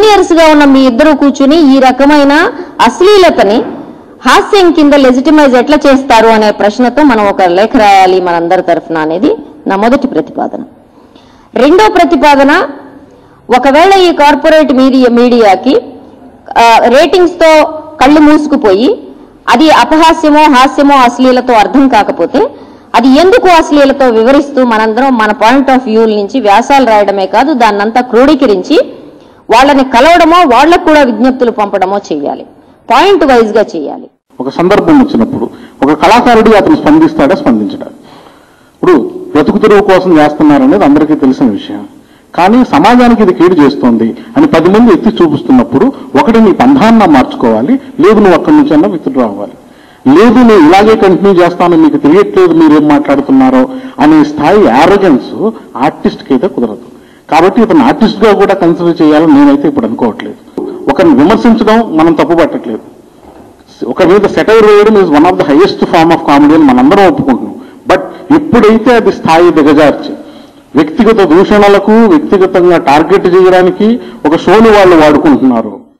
seniors గా ఉన్న మీ ఇద్దరు కూర్చుని ఈ రకమైన అశ్లీలతని హాస్యం కింద లెజిటిమైజ్ ఎట్లా చేస్తారు అనే ప్రశ్నతో మనం ఒక లేఖ రాయాలి మనందరి తరఫున అనేది నా మొదటి ప్రతిపాదన రెండో ప్రతిపాదన ఒకవేళ ఈ కార్పొరేట్ మీడియా మీడియాకి ఆ, రేటింగ్స్ తో కళ్ళు మూసుకుపోయి అది అపహాస్యమో హాస్యమో అశ్లీలతో అర్థం కాకపోతే అది ఎందుకు అశ్లీలతో వివరిస్తూ మనందరం మన పాయింట్ ఆఫ్ వ్యూ నుంచి వ్యాసాలు రాయడమే కాదు దాన్నంతా క్రోడీకరించి వాళ్ళని కలవడమో వాళ్ళకు కూడా విజ్ఞప్తులు పంపడమో చేయాలి పాయింట్ వైజ్ గా చేయాలి ఒక సందర్భం వచ్చినప్పుడు ఒక కళాకారుడు అతను స్పందిస్తాడా స్పందించడా ఇప్పుడు బ్రతుకు తెరువు కోసం చేస్తున్నారనేది అందరికీ తెలిసిన విషయం కానీ సమాజానికి ఇది కీడు చేస్తోంది అని పది మంది ఎత్తి చూపిస్తున్నప్పుడు ఒకటి నీ పంధాన్న మార్చుకోవాలి లేదు నువ్వు అక్కడి నుంచి అన్నా విత్డ్రా అవ్వాలి లేదు నేను ఇలాగే కంటిన్యూ చేస్తాను మీకు తెలియట్లేదు మీరేం మాట్లాడుతున్నారో అనే స్థాయి ఆరోగెన్స్ ఆర్టిస్ట్కి అయితే కుదరదు కాబట్టి ఇతను ఆర్టిస్ట్ గా కూడా కన్సిడర్ చేయాలని నేనైతే ఇప్పుడు అనుకోవట్లేదు ఒకరిని విమర్శించడం మనం తప్పు పట్టట్లేదు ఒక మీద సెటైర్ వేయడం is one of the highest form of comedy అని మనందరం ఒప్పుకుంటున్నాం బట్ ఎప్పుడైతే అది స్థాయి దిగజార్చి వ్యక్తిగత దూషణలకు వ్యక్తిగతంగా టార్గెట్ చేయడానికి ఒక షోని వాళ్ళు వాడుకుంటున్నారు